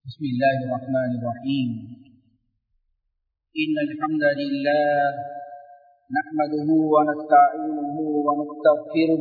بسم الله الرحمن الرحيم إن الحمد لله نحمده ونستعينه ونستغفره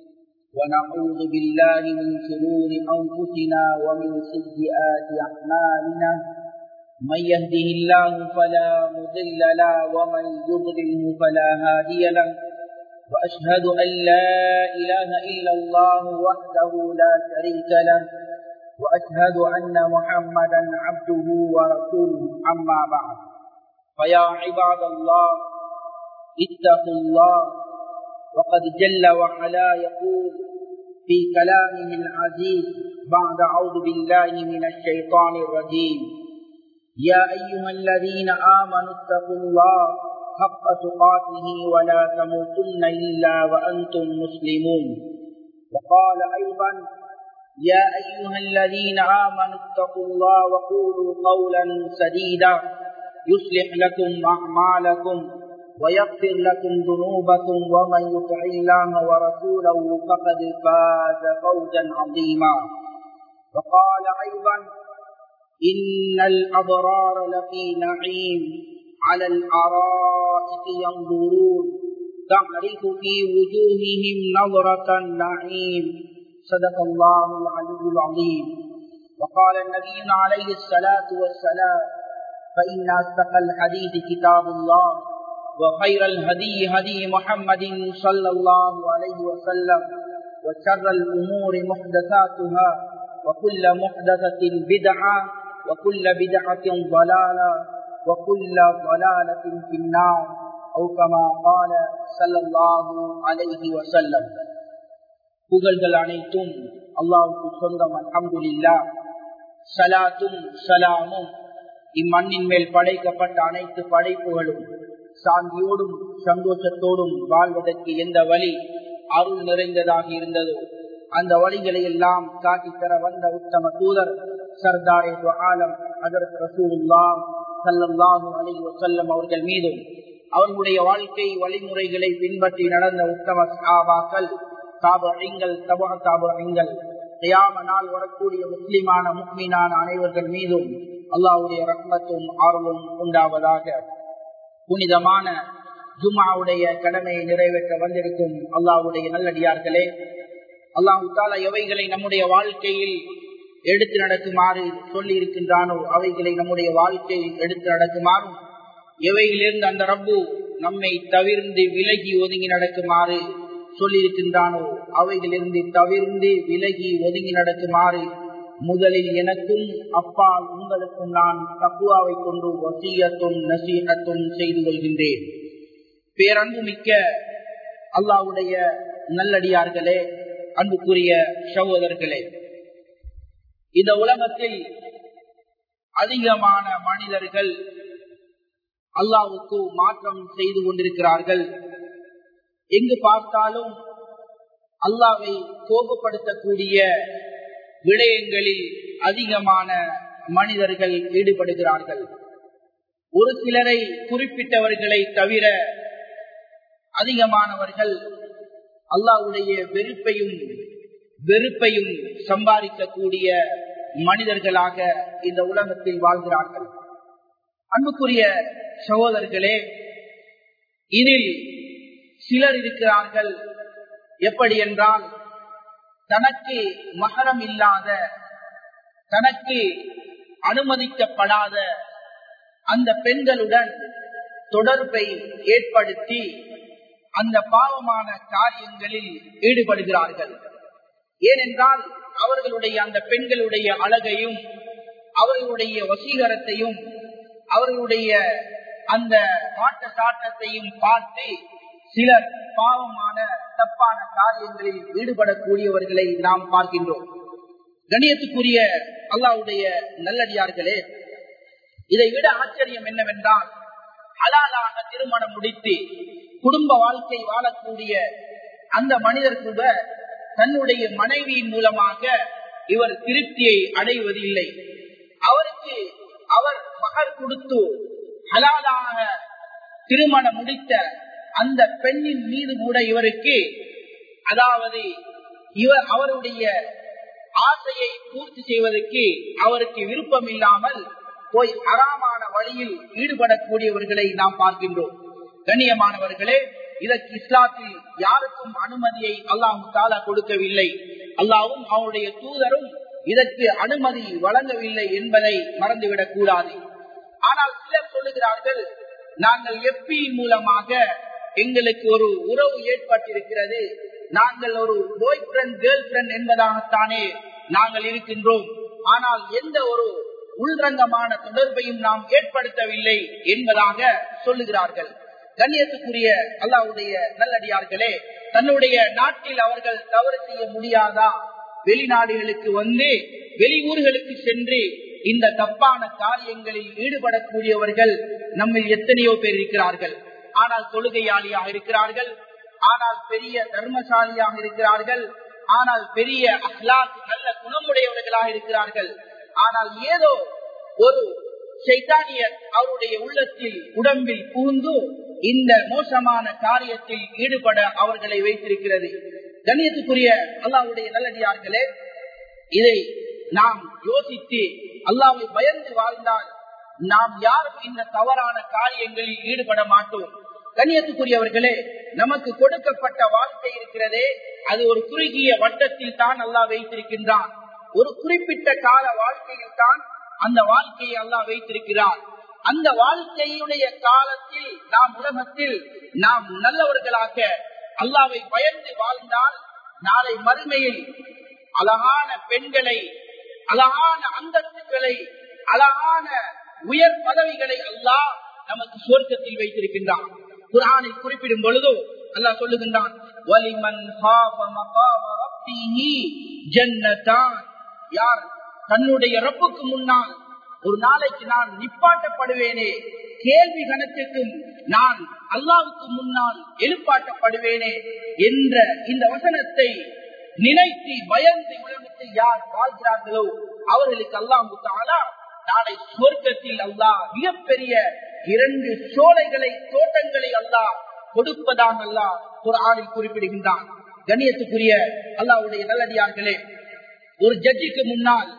ونعوذ بالله من شرور أنفسنا ومن سيئات أعمالنا من يهده الله فلا مضل له ومن يضلله فلا هادي له وأشهد أن لا إله إلا الله وحده لا شريك له وأشهد أن محمدا عبده ورسوله أما بعد فيا عباد الله اتقوا الله وقد جل وعلا يقول في كلامه العزيز بعد أعوذ بالله من الشيطان الرجيم يا أيها الذين آمنوا اتقوا الله حق تقاته ولا تموتن إلا وأنتم مسلمون وقال أيضا يا أيها الذين آمنوا اتقوا الله وقولوا قولا سديدا يصلح لكم أعمالكم ويغفر لكم ذنوبكم ومن يطع الله ورسوله فقد فاز فوزا عظيما وقال أيضا إن الأبرار لفي نعيم على الأرائك ينظرون تعرف في وجوههم نظرة النعيم صدق الله العلي العظيم وقال النبي عليه الصلاة والسلام فإن أصدق الحديث كتاب الله وخير الهدي هدي محمد صلى الله عليه وسلم وشر الأمور محدثاتها وكل محدثة بدعة وكل بدعة ضلالة وكل ضلالة في النار أو كما قال صلى الله عليه وسلم புகழ்கள் அனைத்தும் அல்லாவுக்கு சொந்தம் அல்ஹம்துலில்லா சலாத்தும் சலாமும் இம்மண்ணின் மேல் படைக்கப்பட்ட அனைத்து படைப்புகளும் சாந்தியோடும் சந்தோஷத்தோடும் வாழ்வதற்கு எந்த வழி அருள் நிறைந்ததாக இருந்ததோ அந்த வழிகளை எல்லாம் காட்டித்தர வந்த உத்தம தூதர் சர்தாரே ஆலம் அதற்கு ரசூலுல்லாம் சல்லல்லாஹு அலைஹி வஸல்லம் அவர்கள் மீதும் அவர்களுடைய வாழ்க்கை வழிமுறைகளை பின்பற்றி நடந்த உத்தம சாபாக்கள் தாபங்கள் தபா தாபங்கள் தயாம நாள் வரக்கூடிய முஸ்லிமான முக்மீனான அனைவர்கள் மீதும் அல்லாவுடைய ரத்னத்தும் ஆர்வம் உண்டாவதாக புனிதமான ஜுமாவுடைய கடமையை நிறைவேற்ற வந்திருக்கும் அல்லாவுடைய நல்லடியார்களே அல்லாஹு தாலா எவைகளை நம்முடைய வாழ்க்கையில் எடுத்து நடக்குமாறு சொல்லி இருக்கின்றானோ அவைகளை நம்முடைய வாழ்க்கையில் எடுத்து நடக்குமாறும் எவையிலிருந்து அந்த ரப்பு நம்மை தவிர்ந்து விலகி ஒதுங்கி நடக்குமாறு சொல்லியிருக்கின்றானோ அவைகளிலிருந்து தவிர்ந்து விலகி ஒதுங்கி நடக்குமாறு முதலில் எனக்கும் அப்பா உங்களுக்கும் நான் தக்குவாவை கொண்டு வசியத்தும் நசீகத்தும் செய்து கொள்கின்றேன் பேரன்பு மிக்க அல்லாவுடைய நல்லடியார்களே அன்புக்குரிய சகோதரர்களே இந்த உலகத்தில் அதிகமான மனிதர்கள் அல்லாவுக்கு மாற்றம் செய்து கொண்டிருக்கிறார்கள் எங்கு பார்த்தாலும் அல்லாவை கோபப்படுத்தக்கூடிய விடயங்களில் அதிகமான மனிதர்கள் ஈடுபடுகிறார்கள் ஒரு சிலரை குறிப்பிட்டவர்களை தவிர அதிகமானவர்கள் அல்லாவுடைய வெறுப்பையும் வெறுப்பையும் சம்பாதிக்கக்கூடிய மனிதர்களாக இந்த உலகத்தில் வாழ்கிறார்கள் அன்புக்குரிய சகோதரர்களே இதில் சிலர் இருக்கிறார்கள் எப்படி என்றால் தனக்கு மகரம் இல்லாத தனக்கு அனுமதிக்கப்படாத அந்த பெண்களுடன் தொடர்பை ஏற்படுத்தி அந்த பாவமான காரியங்களில் ஈடுபடுகிறார்கள் ஏனென்றால் அவர்களுடைய அந்த பெண்களுடைய அழகையும் அவர்களுடைய வசீகரத்தையும் அவர்களுடைய அந்த மாட்ட சாட்டத்தையும் பார்த்து சிலர் பாவமான தப்பான காரியங்களில் ஈடுபடக்கூடியவர்களை நாம் பார்க்கின்றோம் கணியத்துக்குரிய அல்லாவுடைய நல்லடியார்களே இதை விட ஆச்சரியம் என்னவென்றால் அலாலாக திருமணம் முடித்து குடும்ப வாழ்க்கை வாழக்கூடிய அந்த மனிதர் கூட தன்னுடைய மனைவியின் மூலமாக இவர் திருப்தியை அடைவதில்லை அவருக்கு அவர் மகர் கொடுத்து ஹலாலாக திருமணம் முடித்த அந்த பெண்ணின் மீது கூட இவருக்கு அதாவது இவர் அவருடைய ஆசையை பூர்த்தி செய்வதற்கு அவருக்கு விருப்பம் இல்லாமல் போய் அறாமான வழியில் ஈடுபடக்கூடியவர்களை நாம் பார்க்கின்றோம் கண்ணியமானவர்களே இதற்கு இஸ்லாத்தில் யாருக்கும் அனுமதியை அல்லாஹு தாலா கொடுக்கவில்லை அல்லாவும் அவருடைய தூதரும் இதற்கு அனுமதி வழங்கவில்லை என்பதை மறந்துவிடக் கூடாது ஆனால் சிலர் சொல்லுகிறார்கள் நாங்கள் எப்பியின் மூலமாக எங்களுக்கு ஒரு உறவு ஏற்பட்டிருக்கிறது நாங்கள் ஒரு பாய் ஃப்ரெண்ட் கேர்ள் ஃப்ரெண்ட் என்பதாகத்தானே நாங்கள் இருக்கின்றோம் ஆனால் எந்த ஒரு உள்ரங்கமான தொடர்பையும் நாம் ஏற்படுத்தவில்லை என்பதாக சொல்லுகிறார்கள் கண்ணியத்துக்குரிய அல்லாவுடைய நல்லடியார்களே தன்னுடைய நாட்டில் அவர்கள் தவறு செய்ய முடியாதா வெளிநாடுகளுக்கு வந்து வெளியூர்களுக்கு சென்று இந்த தப்பான காரியங்களில் ஈடுபடக்கூடியவர்கள் நம்மில் எத்தனையோ பேர் இருக்கிறார்கள் ஆனால் தொழுகையாளியாக இருக்கிறார்கள் ஆனால் பெரிய தர்மசாலியாக இருக்கிறார்கள் ஆனால் பெரிய அஹ்லாக் நல்ல குணமுடையவர்களாக இருக்கிறார்கள் ஆனால் ஏதோ ஒரு சைத்தானியர் அவருடைய உள்ளத்தில் உடம்பில் புகுந்து இந்த மோசமான காரியத்தில் ஈடுபட அவர்களை வைத்திருக்கிறது கண்ணியத்துக்குரிய அல்லாவுடைய நல்லடியார்களே இதை நாம் யோசித்து அல்லாவை பயந்து வாழ்ந்தால் நாம் யாரும் இந்த தவறான காரியங்களில் ஈடுபட மாட்டோம் கண்ணியத்துக்குரியவர்களே நமக்கு கொடுக்கப்பட்ட வாழ்க்கை இருக்கிறதே அது ஒரு குறுகிய வட்டத்தில் தான் அல்லா வைத்திருக்கின்றான் ஒரு குறிப்பிட்ட கால வாழ்க்கையில் தான் அந்த வாழ்க்கையை அல்லா வைத்திருக்கிறார் அந்த வாழ்க்கையுடைய காலத்தில் நாம் உலகத்தில் நாம் நல்லவர்களாக அல்லாவை பயந்து வாழ்ந்தால் நாளை மறுமையில் அழகான பெண்களை அழகான அந்தஸ்துகளை அழகான உயர் பதவிகளை அல்லாஹ் நமக்கு சுவர்க்கத்தில் வைத்திருக்கின்றான் குரானை குறிப்பிடும் பொழுதோ அல்லாஹ் சொல்லுகின்றான் வலிமன் யார் தன்னுடைய ரப்புக்கு முன்னால் ஒரு நாளைக்கு நான் நிப்பாட்டப்படுவேனே கேள்வி கணக்குக்கும் நான் அல்லாவுக்கு முன்னால் எழுப்பாட்டப்படுவேனே என்ற இந்த வசனத்தை நினைத்து பயந்து உலகத்தில் யார் வாழ்கிறார்களோ அவர்களுக்கு அல்லாஹு தாலா நாளை சுவர்க்கத்தில் அல்லாஹ் மிகப்பெரிய இரண்டு சோலைகளை தோட்டங்களை அல்லாஹ் கொடுப்பதாக அல்லாஹ் ஒரு ஆணில் குறிப்பிடுகின்றான் கண்ணியத்துக்குரிய அல்லாவுடைய நல்லடியார்களே ஒரு ஜட்ஜிக்கு முன்னால்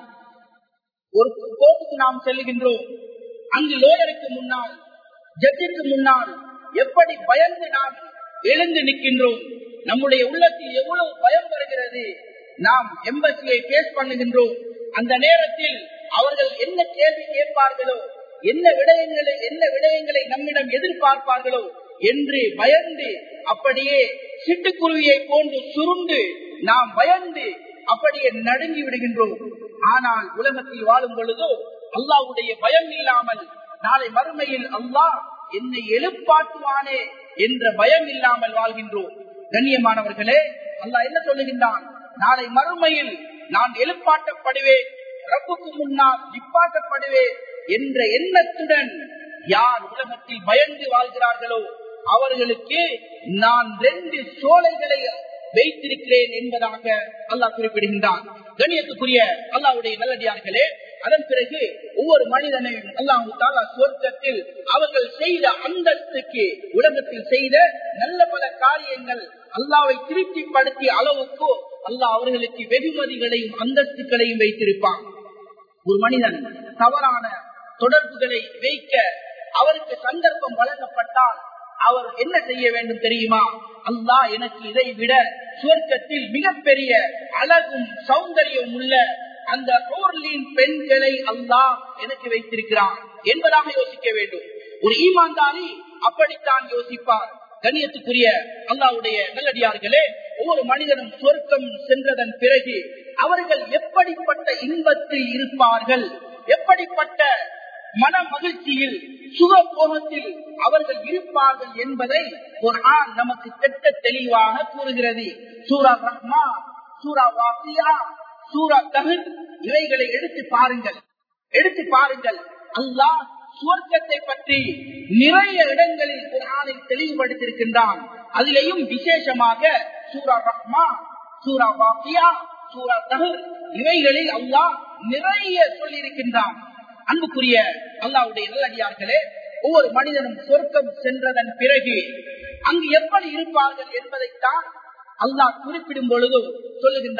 ஒரு கோர்ட்டுக்கு நாம் செல்லுகின்றோம் அங்கு லோயருக்கு முன்னால் ஜட்ஜுக்கு முன்னால் எப்படி பயந்து நாம் எழுந்து நிற்கின்றோம் நம்முடைய உள்ளத்தில் எவ்வளவு பயம் வருகிறது நாம் எம்பசியை பேஸ் பண்ணுகின்றோம் அந்த நேரத்தில் அவர்கள் என்ன கேள்வி கேட்பார்களோ என்ன விடயங்களை என்ன விடயங்களை நம்மிடம் எதிர்பார்ப்பார்களோ என்று பயந்து அப்படியே சிட்டுக்குருவியை போன்று சுருண்டு நாம் பயந்து அப்படியே நடுங்கி விடுகின்றோம் ஆனால் உலகத்தில் வாழும் பொழுதோ அல்லாவுடைய பயம் இல்லாமல் நாளை மறுமையில் அல்லாஹ் என்னை எழுப்பாட்டுவானே என்ற பயம் இல்லாமல் வாழ்கின்றோம் கண்ணியமானவர்களே அல்லாஹ் என்ன சொல்லுகின்றான் நாளை மறுமையில் நான் எழுப்பாட்டப்படுவேன் ரப்புக்கு முன்னால் நிப்பாட்டப்படுவேன் என்ற எண்ணத்துடன் யார் உலகத்தில் பயந்து வாழ்கிறார்களோ அவர்களுக்கு நான் ரெண்டு சோலைகளை வைத்திருக்கிறேன் என்பதாக அல்லாஹ் குறிப்பிடுகின்றான் கண்ணியத்துக்குரிய அல்லாவுடைய நல்லடியார்களே அதன் பிறகு ஒவ்வொரு மனிதனையும் அல்லாஹு தாலா சொர்க்கத்தில் அவர்கள் செய்த அந்தஸ்துக்கு உலகத்தில் செய்த நல்ல பல காரியங்கள் அல்லாவை திருப்திப்படுத்திய அளவுக்கு அல்லாஹ் அவர்களுக்கு வெகுமதிகளையும் அந்தஸ்துகளையும் வைத்திருப்பான் ஒரு மனிதன் தவறான தொடர்புகளை வைக்க அவருக்கு சந்தர்ப்பம் வழங்கப்பட்டால் அவர் என்ன செய்ய வேண்டும் தெரியுமா அல்லாஹ் எனக்கு இதை விட சுவர்க்கத்தில் மிகப்பெரிய அழகும் சௌந்தரியம் உள்ள அந்த ஓர்லின் பெண்களை அல்லாஹ் எனக்கு வைத்திருக்கிறான் என்பதாக யோசிக்க வேண்டும் ஒரு ஈமான்தாரி அப்படித்தான் யோசிப்பார் கண்ணியத்துக்குரிய அல்லாவுடைய நல்லடியார்களே ஒவ்வொரு மனிதனும் சொர்க்கம் சென்றதன் பிறகு அவர்கள் எப்படிப்பட்ட இன்பத்தில் இருப்பார்கள் எப்படிப்பட்ட மன மகிழ்ச்சியில் சுகபோகத்தில் அவர்கள் இருப்பார்கள் என்பதை ஒரு ஆண் நமக்கு திட்ட தெளிவாக கூறுகிறது சூரா ரஹ்மா சூரா வாசியா சூரா தகுத் இவைகளை எடுத்து பாருங்கள் எடுத்து பாருங்கள் அல்லாஹ் சுவர்க்கத்தை பற்றி நிறைய இடங்களில் குரானில் தெளிவுபடுத்தியிருக்கின்றான் அதிலேயும் விசேஷமாக சூரா ரஹ்மா சூரா வாக்கியா சூரா தகுர் இவைகளில் அல்லாஹ் நிறைய சொல்லியிருக்கின்றான் அன்புக்குரிய அல்லாவுடைய நல்லடியார்களே ஒவ்வொரு மனிதனும் சொர்க்கம் சென்றதன் பிறகு அங்கு எப்படி இருப்பார்கள் என்பதைத்தான் அல்லாஹ் குறிப்பிடும் பொழுது சொல்லுகின்றான்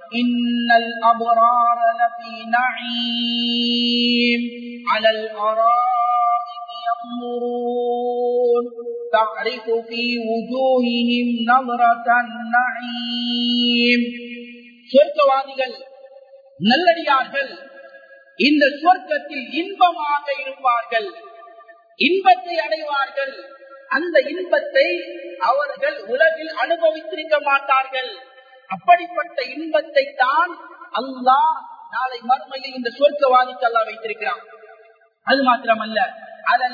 إن الأبرار لفي نعيم على الأرائك ينظرون تعرف في وجوههم نظرة النعيم சொர்க்கவாதிகள் நல்லடியார்கள் இந்த சொர்க்கத்தில் இன்பமாக இருப்பார்கள் இன்பத்தை அடைவார்கள் அந்த இன்பத்தை அவர்கள் உலகில் அனுபவித்திருக்க மாட்டார்கள் அப்படிப்பட்ட இன்பத்தை தான் அல்லாஹ் நாளை மறுமையில் இந்த சொர்க்கவாதிக்கு அல்லா வைத்திருக்கிறான் அது மாத்திரமல்ல அதன்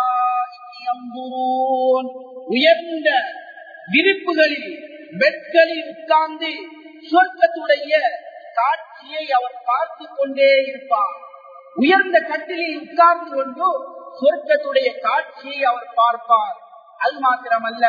உயர்ந்த விரிப்புகளில் பெட்களில் உட்கார்ந்து சொர்க்கத்துடைய காட்சியை அவர் பார்த்து கொண்டே இருப்பார் உயர்ந்த கட்டிலில் உட்கார்ந்து கொண்டு சொர்க்கத்துடைய காட்சியை அவர் பார்ப்பார் அது மாத்திரமல்ல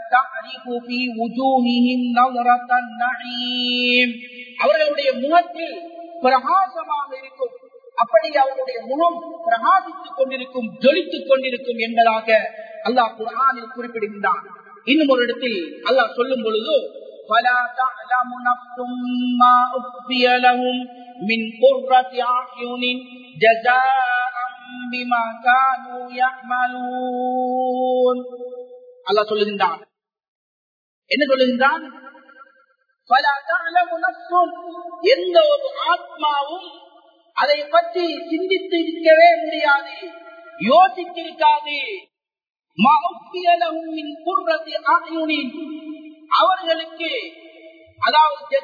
அவர்களுடைய முகத்தில் பிரகாசமாக இருக்கும் அப்படி அவருடைய முகம் பிரகாசித்துக் கொண்டிருக்கும் ஜொலித்துக் கொண்டிருக்கும் என்பதாக அல்லாஹ் குரானில் குறிப்பிடுகின்றான் இன்னும் ஒரு இடத்தில் அல்லாஹ் சொல்லும் பொழுது فلا تعلم نفس ما أخفي لهم من قرة أعين جزاء بما كانوا يعملون அல்லாஹ் சொல்லுகின்றான் என்ன சொல்லுகின்றான் எந்த ஒரு ஆத்மாவும் அதை பற்றி சிந்தித்து இருக்கவே முடியாது யோசித்திருக்காது அவர்களுக்கு அதாவது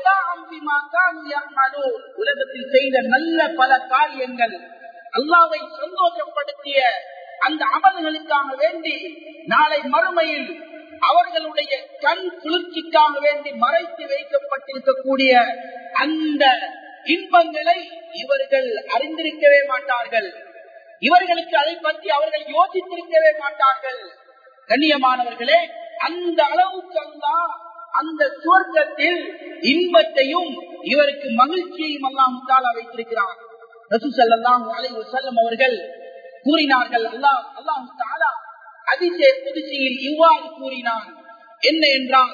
உலகத்தில் செய்த நல்ல பல காரியங்கள் அல்லாவை சந்தோஷப்படுத்திய அந்த அமல்களுக்காக வேண்டி நாளை மறுமையில் அவர்களுடைய கண் குளிர்ச்சிக்காக வேண்டி மறைத்து வைக்கப்பட்டிருக்கக்கூடிய அந்த இன்பங்களை இவர்கள் அறிந்திருக்கவே மாட்டார்கள் இவர்களுக்கு அதை பற்றி அவர்கள் யோசித்திருக்கவே மாட்டார்கள் கண்ணியமானவர்களே அந்த அளவுக்கு அல்லா அந்த சுவர்க்கத்தில் இன்பத்தையும் இவருக்கு மகிழ்ச்சியையும் எல்லாம் முத்தாலா வைத்திருக்கிறார் ரசூசல்லாம் அலைவு செல்லம் அவர்கள் கூறினார்கள் அல்லாஹ் அல்லாஹ் தாலா அதிசய புதுச்சியில் இவ்வாறு கூறினான் என்ன என்றால்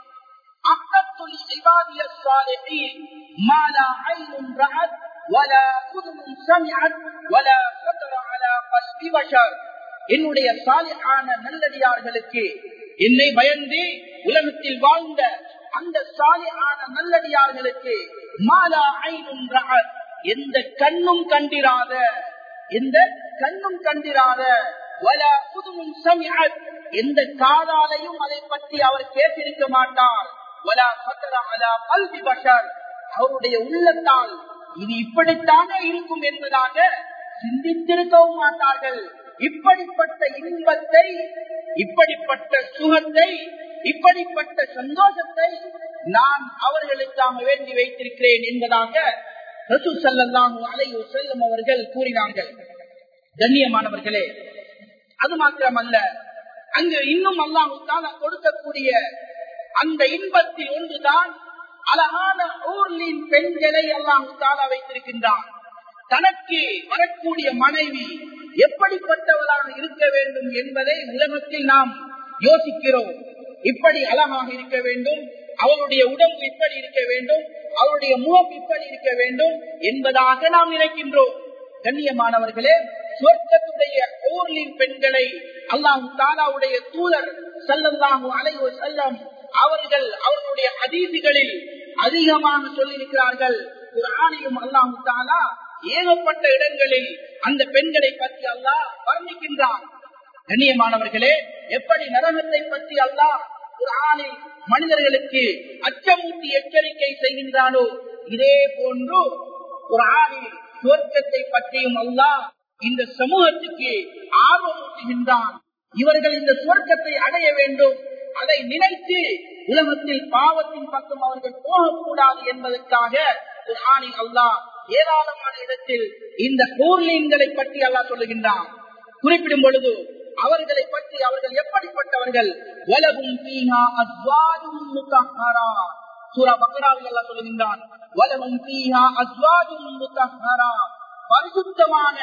அக்கத்துல் இபாதிய சாலிஹீன் ما لا عين رأت ولا أذن سمعت ولا خطر على قلب بشر என்னுடைய சாலிஹான நல்லடியார்களுக்கு என்னை பயந்து உலகத்தில் வாழ்ந்த அந்த சாலிஹான நல்லடியார்களுக்கு மாலா ஐனும் ரஅத் எந்த கண்ணும் கண்டிராத எந்த கண்ணும் கண்டிராத வல புதுமும் சமிஅத் எந்த காதாலையும் அதை பற்றி அவர் கேட்டிருக்க மாட்டார் வலா ஃபத்ர அலா கல்வி பஷர் அவருடைய உள்ளத்தால் இது இப்படித்தானே இருக்கும் என்பதாக சிந்தித்திருக்கவும் மாட்டார்கள் இப்படிப்பட்ட இன்பத்தை இப்படிப்பட்ட சுகத்தை இப்படிப்பட்ட சந்தோஷத்தை நான் அவர்களுக்காக வேண்டி வைத்திருக்கிறேன் என்பதாக ரசூ சல்லாஹூ அலையு செல்லும் அவர்கள் கூறினார்கள் கண்ணியமானவர்களே அது மாத்திரமல்ல அங்கு இன்னும் அல்லாஹு தாலா கொடுக்கக்கூடிய அந்த இன்பத்தில் ஒன்றுதான் அழகான ஊர்லின் பெண்களை அல்லாஹு தாலா வைத்திருக்கின்றான் தனக்கு வரக்கூடிய மனைவி எப்படிப்பட்டவளாக இருக்க வேண்டும் என்பதை உலகத்தில் நாம் யோசிக்கிறோம் இப்படி அழகாக இருக்க வேண்டும் அவளுடைய உடம்பு இப்படி இருக்க வேண்டும் அவருடைய முகம் இப்படி இருக்க வேண்டும் என்பதாக நாம் நினைக்கின்றோம் கண்ணியமானவர்களே சுவர்க்கத்துடைய ஊர்லின் பெண்களை அல்லாஹு தாலாவுடைய தூதர் சல்லல்லாஹு அலைவ செல்லம் அவர்கள் அவர்களுடைய அதீதிகளில் அதிகமாக சொல்லியிருக்கிறார்கள் ஒரு ஆணையும் அல்லாஹு தாலா ஏகப்பட்ட இடங்களில் அந்த பெண்களை பற்றி அல்லாஹ் வர்ணிக்கின்றான் கண்ணியமானவர்களே எப்படி நரகத்தை பற்றி அல்லாஹ் ஒரு ஆணில் மனிதர்களுக்கு அச்சமூட்டி எச்சரிக்கை செய்கின்றானோ இதே போன்று ஒரு ஆணில் சுவர்க்கத்தை பற்றியும் அல்லாஹ் இந்த சமூகத்துக்கு ஆர்வமூட்டுகின்றான் இவர்கள் இந்த சுவர்க்கத்தை அடைய வேண்டும் அதை நினைத்து உலகத்தில் பாவத்தின் பக்கம் அவர்கள் போகக்கூடாது என்பதற்காக ஒரு ஆணில் அல்லாஹ் ஏராளமான இடத்தில் இந்த ஊர்லீன்களை பற்றி அல்லாஹ் சொல்லுகின்றான் குறிப்பிடும் பொழுது அவர்களை பற்றி அவர்கள் எப்படிப்பட்டவர்கள் வலவும் பீஹா அஸ்வாதும் முத்தஹரா சூரா பக்ராவில் அல்லாஹ் சொல்லுகின்றான் வலவும் பீஹா அஸ்வாதும் முத்தஹரா பரிசுத்தமான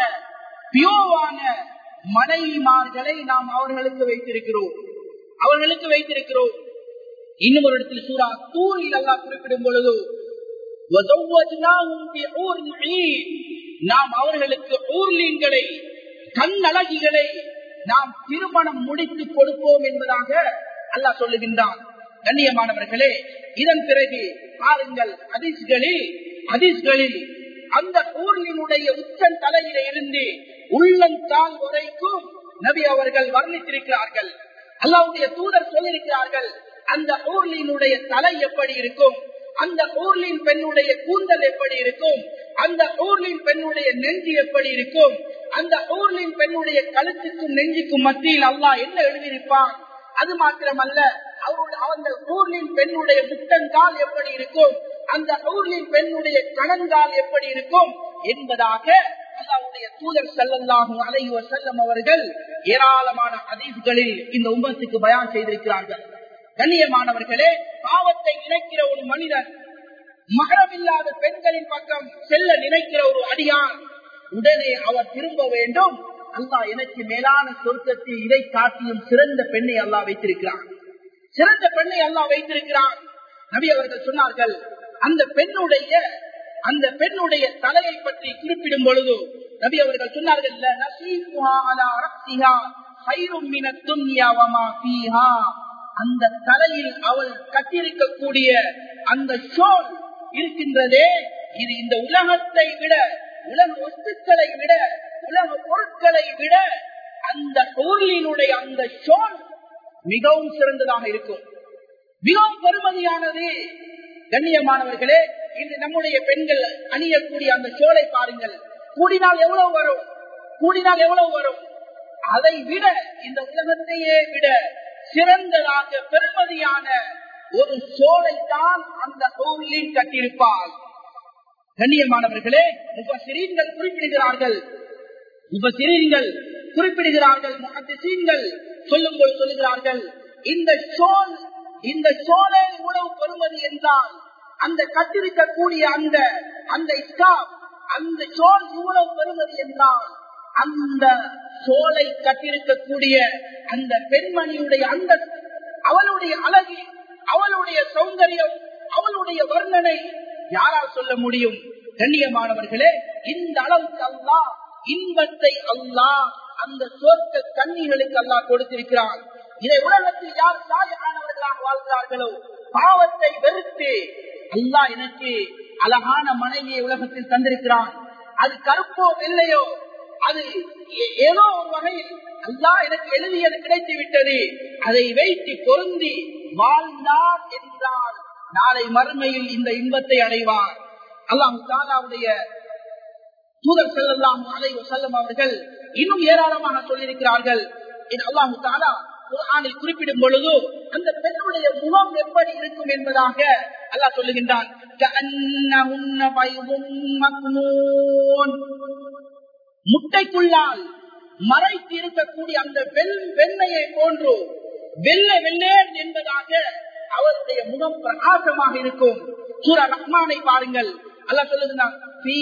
பியோவான மனைவிமார்களை நாம் அவர்களுக்கு வைத்திருக்கிறோம் அவர்களுக்கு வைத்திருக்கிறோம் இன்னும் ஒரு இடத்தில் சூரா தூரில் அல்லாஹ் குறிப்பிடும் பொழுது وَزَوَّجْنَاهُمْ بِحُورٍ عِينٍ. நாம் அவர்களுக்கு ஊர்லீன்களை கண்ணழகிகளை நாம் திருமணம் முடித்து கொடுப்போம் என்பதாக அல்லாஹ் சொல்லுகின்றான் கண்ணியமானவர்களே இதன் பிறகு பாருங்கள் ஹதீஸ்களில் ஹதீஸ்களில் அந்த ஊர்லினுடைய உச்சன் தலையில இருந்து உள்ளங்கால் வரைக்கும் நபி அவர்கள் வர்ணித்திருக்கிறார்கள் அல்லாவுடைய தூதர் சொல்லியிருக்கிறார்கள் அந்த ஊர்லினுடைய தலை எப்படி இருக்கும் அந்த ஊர்லின் பெண்ணுடைய கூந்தல் எப்படி இருக்கும் அந்த ஊர்லின் பெண்ணுடைய நெஞ்சு எப்படி இருக்கும் அந்த ஊர்லின் பெண்ணுடைய கழுத்துக்கும் நெஞ்சுக்கும் மத்தியில் அல்லாஹ் என்ன எழுதியிருப்பான் அது மாத்திரமல்ல அவருடைய அந்த ஊர்லின் பெண்ணுடைய முட்டங்கால் எப்படி இருக்கும் அந்த ஊர்லின் பெண்ணுடைய கணங்கால் எப்படி இருக்கும் என்பதாக அல்லாவுடைய தூதர் செல்லல்லாகும் அலைவ செல்லம் அவர்கள் ஏராளமான அதிர்களில் இந்த உம்மத்துக்கு பயான் செய்திருக்கிறார்கள் கண்ணியமானவர்களே பாவத்தை நினைக்கிற ஒரு மனிதன் மகரமில்லாத பெண்களின் பக்கம் செல்ல நினைக்கிற ஒரு அடியான் உடனே அவர் திரும்ப வேண்டும் அல்லா எனக்கு மேலான சொர்க்கத்தில் இதை காட்டியும் சிறந்த பெண்ணை அல்லா வைத்திருக்கிறான் சிறந்த பெண்ணை அல்லா வைத்திருக்கிறான் நபி அவர்கள் சொன்னார்கள் அந்த பெண்ணுடைய அந்த பெண்ணுடைய தலையை பற்றி குறிப்பிடும் பொழுது நபி அவர்கள் சொன்னார்கள் அந்த தலையில் அவள் கட்டிருக்கக்கூடிய அந்த ஷோல் இருக்கின்றதே இது இந்த உலகத்தை விட உலக வஸ்துக்களை விட உலக பொருட்களை விட அந்த பொருளினுடைய அந்த ஷோல் மிகவும் சிறந்ததாக இருக்கும் மிகவும் பெருமதியானது கண்ணியமானவர்களே இது நம்முடைய பெண்கள் அணியக்கூடிய அந்த சோலை பாருங்கள் கூடினால் எவ்வளவு வரும் கூடினால் எவ்வளவு வரும் அதை விட இந்த உலகத்தையே விட சிறந்ததாக பெருமதியான ஒரு சோலை தான் அந்த கோவிலில் கட்டியிருப்பார் கண்ணியமானவர்களே முகசிரீன்கள் குறிப்பிடுகிறார்கள் முகசிரீன்கள் குறிப்பிடுகிறார்கள் முகத்திசீன்கள் சொல்லும்போது சொல்லுகிறார்கள் இந்த சோல் இந்த சோலை உணவு பெறுவது என்றால் அந்த கட்டிருக்கக்கூடிய அந்த அந்த ஸ்டாப் அந்த சோல் இவ்வளவு பெறுவது என்றால் அந்த சோலை கட்டிருக்கக்கூடிய அந்த பெண்மணியுடைய அந்த அவளுடைய அழகு அவளுடைய சௌந்தரியம் அவளுடைய வர்ணனை யாரால் சொல்ல முடியும் கண்ணியமானவர்களே இந்த அளவுக்கு அல்லா இன்பத்தை அல்லா அந்த சொர்க்க கண்ணிகளுக்கு அல்லா கொடுத்திருக்கிறான் இதை உலகத்தில் யார் சாலையானவர்களாக வாழ்கிறார்களோ பாவத்தை வெறுத்து அல்லா எனக்கு அழகான மனைவியை உலகத்தில் தந்திருக்கிறான் அது கருப்போ வெள்ளையோ அது ஏதோ ஒரு வகையில் அல்லா எனக்கு எழுதியது கிடைத்து விட்டது அதை வைத்து பொருந்தி வாழ்ந்தார் என்றால் நாளை மறுமையில் இந்த இன்பத்தை அடைவார் அல்லாம் தாலாவுடைய தூதர் செல்லாம் அலை செல்லம் அவர்கள் இன்னும் ஏராளமாக சொல்லியிருக்கிறார்கள் அல்லாஹு தாலா குரானில் குறிப்பிடும் பொழுது அந்த பெண்ணுடைய முகம் எப்படி இருக்கும் என்பதாக அல்லாஹ் சொல்லுகின்றான் முட்டைக்குள்ளால் மறைத்து இருக்கக்கூடிய அந்த வெள் வெண்ணையை போன்று வெள்ளை வெள்ளேன் என்பதாக அவருடைய முகம் பிரகாசமாக இருக்கும் சூரா ரஹ்மானை பாருங்கள் அல்ல சொல்லுகிறான்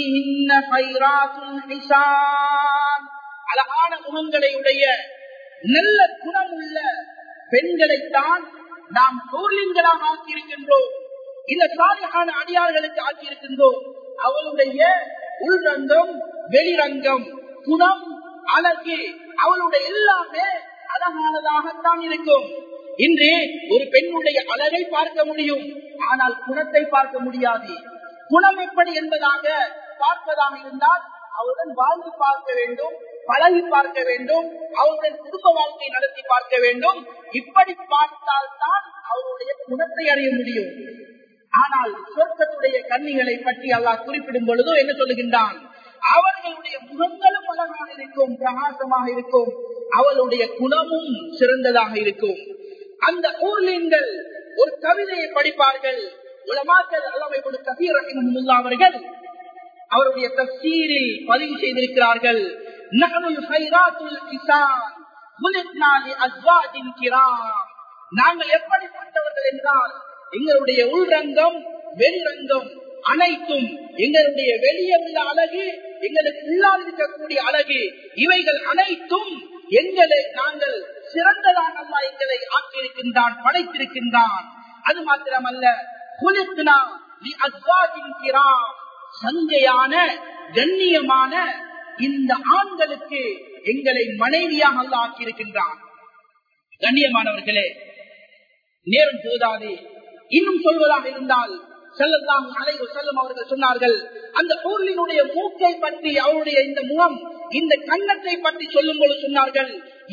அழகான முகங்களை உடைய நல்ல குணமுள்ள பெண்களைத்தான் நாம் கோர்லிங்களாக ஆக்கியிருக்கின்றோம் இந்த சாலையான அடியார்களுக்கு ஆக்கியிருக்கின்றோம் அவளுடைய உள்ரங்கம் வெளிரங்கம் குணம் அழகு அவளுடைய எல்லாமே அழகானதாகத்தான் இருக்கும் இன்று ஒரு பெண்ணுடைய அழகை பார்க்க முடியும் ஆனால் குணத்தை பார்க்க முடியாது குணம் எப்படி என்பதாக பார்ப்பதாக இருந்தால் அவருடன் வாழ்ந்து பார்க்க வேண்டும் பழகி பார்க்க வேண்டும் அவருடன் குடும்ப வாழ்க்கை நடத்தி பார்க்க வேண்டும் இப்படி பார்த்தால் தான் அவருடைய குணத்தை அறிய முடியும் ஆனால் சொர்க்கத்துடைய கன்னிகளை பற்றி அல்லாஹ் குறிப்பிடும் பொழுதோ என்ன சொல்லுகின்றான் அவர்களுடைய முகங்களும் அழகாக இருக்கும் பிரகாசமாக இருக்கும் அவளுடைய குணமும் சிறந்ததாக இருக்கும் அந்த ஊர்லீன்கள் ஒரு கவிதையை படிப்பார்கள் உலமாக்கள் அல்லவை கொடு கபீர் ரஹிமுல்லா அவர்கள் அவருடைய தப்சீரில் பதிவு செய்திருக்கிறார்கள் நகனுல் ஹைராத்துல் கிசான் முலித்னாலி அஸ்வாஜின் கிராம் நாங்கள் எப்படிப்பட்டவர்கள் என்றால் எங்களுடைய உள்ரங்கம் வெளிரங்கம் அனைத்தும் எங்களுடைய வெளியே உள்ள அழகு எங்களுக்கு உள்ளால் இருக்கக்கூடிய அழகு இவைகள் அனைத்தும் எங்களை நாங்கள் சிறந்ததான் அல்லா எங்களை ஆக்கியிருக்கின்றான் படைத்திருக்கின்றான் அது மாத்திரமல்ல குலித்னா சந்தையான கண்ணியமான இந்த ஆண்களுக்கு எங்களை மனைவியாக அல்ல ஆக்கியிருக்கின்றான் கண்ணியமானவர்களே நேரம் போதாது இன்னும் சொல்வதாக இருந்தால் செல்லலாம் அலைவு செல்லும் அவர்கள் சொன்னார்கள் அந்த பொருளினுடைய மூக்கை பற்றி அவருடைய இந்த முகம் இந்த கன்னத்தை பற்றி சொல்லும் போது சொன்னார்கள்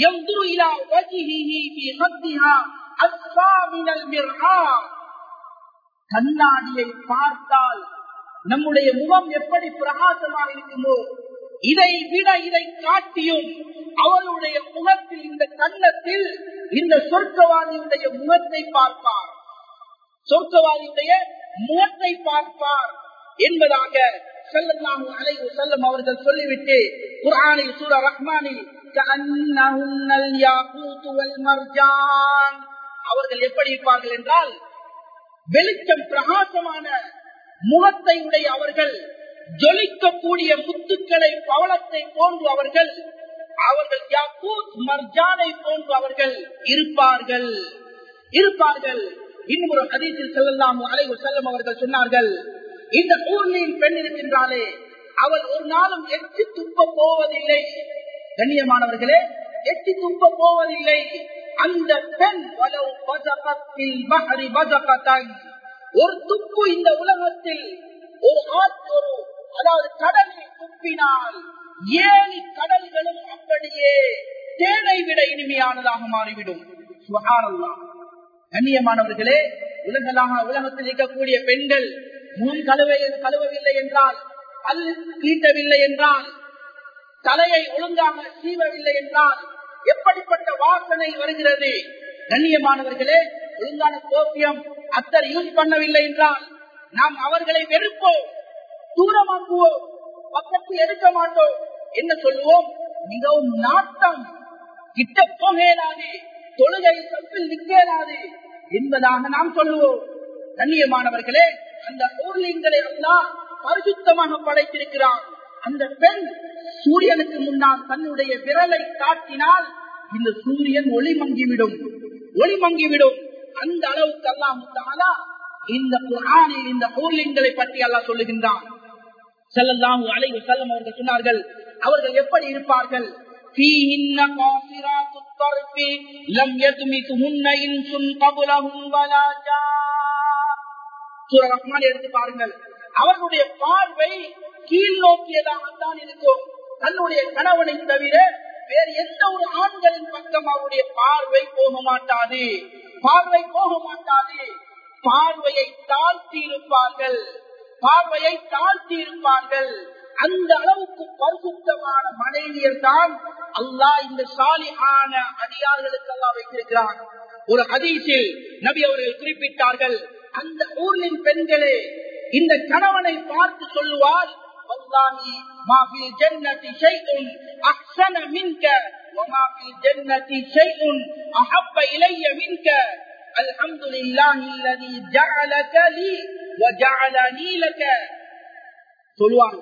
கண்ணாடியை பார்த்தால் நம்முடைய முகம் எப்படி பிரகாசமாக இருக்குமோ இதை விட இதை காட்டியும் அவருடைய முகத்தில் இந்த கன்னத்தில் இந்த சொர்க்கவாதியுடைய முகத்தை பார்ப்பார் சொர்க்கவாதியுடைய முகத்தை பார்ப்பார் என்பதாக செல்லலாம் அலைவு செல்லும் அவர்கள் சொல்லிவிட்டு குரானில் சூர ரஹ்மானில் அவர்கள் எப்படி இருப்பார்கள் என்றால் வெளிச்சம் பிரகாசமான முகத்தை உடைய அவர்கள் ஜொலிக்கக்கூடிய முத்துக்களை பவளத்தை போன்று அவர்கள் அவர்கள் யாக்கூத் மர்ஜானை போன்று அவர்கள் இருப்பார்கள் இருப்பார்கள் இன்னொரு அதிசயில் செல்லலாம் அலைவு செல்லும் அவர்கள் சொன்னார்கள் இந்த ஊர்லியின் பெண் இருக்கின்றாலே அவள் ஒரு நாளும் எச்சி துப்ப போவதில்லை கண்ணியமானவர்களே எச்சி துப்ப போவதில்லை அந்த பெண் ஒரு துப்பு இந்த உலகத்தில் ஒரு ஆற்றொரு அதாவது கடலில் துப்பினால் ஏழு கடல்களும் அப்படியே தேனை விட இனிமையானதாக மாறிவிடும் கண்ணியமானவர்களே உலகலாக உலகத்தில் இருக்கக்கூடிய பெண்கள் முன் கழுவை கழுவவில்லை என்றால் பல் தீட்டவில்லை என்றால் தலையை ஒழுங்காக சீவவில்லை என்றால் எப்படிப்பட்ட வாசனை வருகிறது கண்ணியமானவர்களே ஒழுங்கான கோப்பியம் அத்தர் யூஸ் பண்ணவில்லை என்றால் நாம் அவர்களை வெறுப்போம் தூரமாக்குவோம் பக்கத்தில் எடுக்க மாட்டோம் என்ன சொல்லுவோம் மிகவும் நாட்டம் கிட்ட போகேனாது தொழுகை சப்பில் நிற்கேனாது என்பதாக நாம் சொல்லுவோம் கண்ணியமானவர்களே அந்த ஊர்லிங்களை எல்லாம் பரிசுத்தமாக படைத்திருக்கிறார் அந்த பெண் சூரியனுக்கு முன்னால் தன்னுடைய விரலை காட்டினால் இந்த சூரியன் ஒளி மங்கிவிடும் ஒளி மங்கிவிடும் அந்த அளவுக்கு அல்லாஹ் இந்த குரானில் இந்த ஊர்லிங்களை பற்றி அல்லாஹ் சொல்லுகின்றான் செல்லல்லாஹு அலைஹி வஸல்லம் அவர்கள் சொன்னார்கள் அவர்கள் எப்படி இருப்பார்கள் فيهن قاصرات الطرف لم يطمثهن انس قبلهم ولا جان சூரா ரஹ்மான் எடுத்து பாருங்கள் அவர்களுடைய பார்வை கீழ் நோக்கியதாகத்தான் இருக்கும் தன்னுடைய கணவனை தவிர வேறு எந்த ஒரு ஆண்களின் பக்கம் அவருடைய பார்வை போக மாட்டாது பார்வை போக மாட்டாது பார்வையை தாழ்த்தி இருப்பார்கள் பார்வையை தாழ்த்தி இருப்பார்கள் அந்த அளவுக்கு பரிசுத்தமான மனைவியர் தான் அல்லாஹ் இந்த சாலியான அடியார்களுக்கு எல்லாம் வைத்திருக்கிறார் ஒரு ஹதீஸில் நபி அவர்கள் குறிப்பிட்டார்கள் அந்த ஊரின் பெண்களே இந்த கணவனை பார்த்து சொல்லுவார் والله ما في الجنة شيء أحسن منك وما في الجنة شيء أحب إلي منك الحمد لله الذي جعلك لي وجعلني لك சொல்லுவாங்க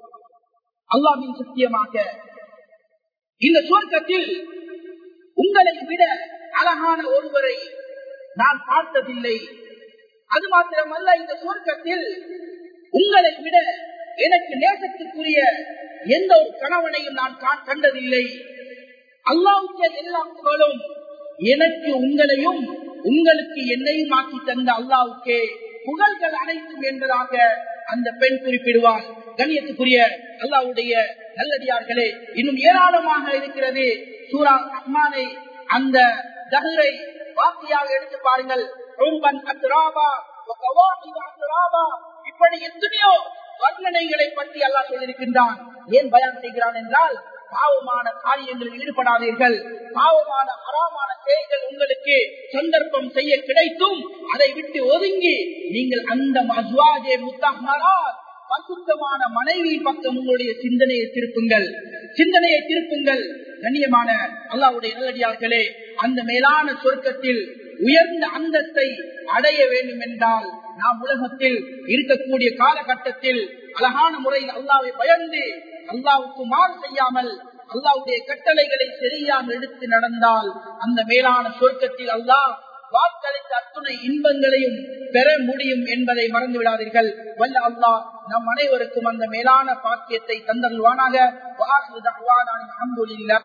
அல்லாவின் சத்தியமாக இந்த சுவர்க்கத்தில் உங்களை விட அழகான ஒருவரை நான் பார்த்ததில்லை அது மாத்திரமல்ல இந்த சுவர்க்கத்தில் உங்களை விட எனக்கு நேசத்துக்குரிய எந்த ஒரு கணவனையும் நான் கண்டதில்லை அல்லாவுக்கு எல்லா புகழும் எனக்கு உங்களையும் உங்களுக்கு என்னையும் ஆக்கி தந்த அல்லாவுக்கே புகழ்கள் அனைத்தும் என்பதாக அந்த பெண் குறிப்பிடுவார் கண்ணியத்துக்குரிய அல்லாவுடைய நல்லடியார்களே இன்னும் ஏராளமாக இருக்கிறது சூரா ரஹ்மானை அந்த தகரை வாக்கியாக எடுத்து பாருங்கள் இப்படி எத்தனையோ வர்ணனைகளை பற்றி அல்லாஹ் சொல்லியிருக்கின்றான் ஏன் பயம் செய்கிறான் என்றால் பாவமான காரியங்களில் ஈடுபடாதீர்கள் பாவமான அறாமான செயல்கள் உங்களுக்கு சந்தர்ப்பம் செய்ய கிடைத்தும் அதை விட்டு ஒதுங்கி நீங்கள் அந்த மஸ்வாஜே முத்தஹரா பசுத்தமான மனைவி பக்கம் உங்களுடைய சிந்தனையை திருப்புங்கள் சிந்தனையை திருப்புங்கள் கண்ணியமான அல்லாவுடைய நல்லடியார்களே அந்த மேலான சொர்க்கத்தில் உயர்ந்த அந்தத்தை அடைய வேண்டும் என்றால் நாம் உலகத்தில் இருக்கக்கூடிய காலகட்டத்தில் அழகான முறையில் அல்லாவை பயந்து அல்லாவுக்கு மாறு செய்யாமல் அல்லாவுடைய கட்டளைகளை சரியாக எடுத்து நடந்தால் அந்த மேலான சொர்க்கத்தில் அல்லாஹ் வாக்களித்த அத்துணை இன்பங்களையும் பெற முடியும் என்பதை மறந்து விடாதீர்கள் வல்ல அல்லாஹ் நம் அனைவருக்கும் அந்த மேலான பாக்கியத்தை தந்தல்வானாக